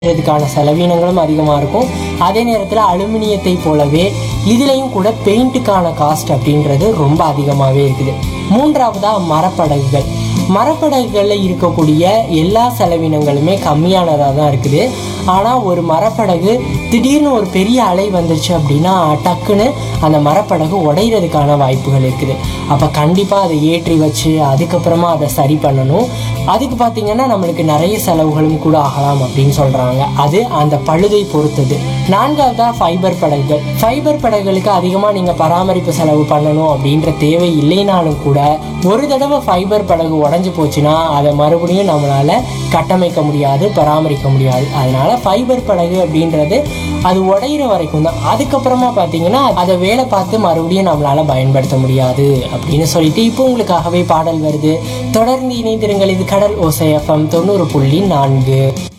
இதுக்கான செலவீனங்களும் அதிகமாக இருக்கும் அதே நேரத்தில் அலுமினியத்தை போலவே இதுலேயும் கூட பெயிண்ட்டுக்கான காஸ்ட் அப்படின்றது ரொம்ப அதிகமாகவே இருக்குது மூன்றாவதா மரப்படகுகள் மரப்படகுகளில் இருக்கக்கூடிய எல்லா செலவினங்களுமே கம்மியானதாக தான் இருக்குது ஆனால் ஒரு மரப்படகு திடீர்னு ஒரு பெரிய அலை வந்துருச்சு அப்படின்னா டக்குன்னு அந்த மரப்படகு உடையிறதுக்கான வாய்ப்புகள் இருக்குது அப்போ கண்டிப்பாக அதை ஏற்றி வச்சு அதுக்கப்புறமா அதை சரி பண்ணணும் அதுக்கு பார்த்தீங்கன்னா நம்மளுக்கு நிறைய செலவுகளும் கூட ஆகலாம் அப்படின்னு சொல்கிறாங்க அது அந்த பழுதை பொறுத்தது நான்காவதா ஃபைபர் படகுகள் ஃபைபர் படகுகளுக்கு அதிகமாக நீங்கள் பராமரிப்பு செலவு பண்ணணும் அப்படின்ற தேவை இல்லைனாலும் கூட ஒரு தடவை ஃபைபர் படகு உடஞ்சி போச்சுன்னா அதை மறுபடியும் நம்மளால் கட்டமைக்க முடியாது பராமரிக்க முடியாது அதனால ஃபைபர் படகு அப்படின்றது அது உடையிற வரைக்கும் தான் அதுக்கப்புறமா பார்த்தீங்கன்னா அதை வேலை பார்த்து மறுபடியும் நம்மளால் பயன்படுத்த முடியாது அப்படின்னு சொல்லிட்டு இப்போ உங்களுக்காகவே பாடல் வருது தொடர்ந்து இணைந்திருங்கள் இது கடல் ஓசை எஃப்எம் தொண்ணூறு புள்ளி நான்கு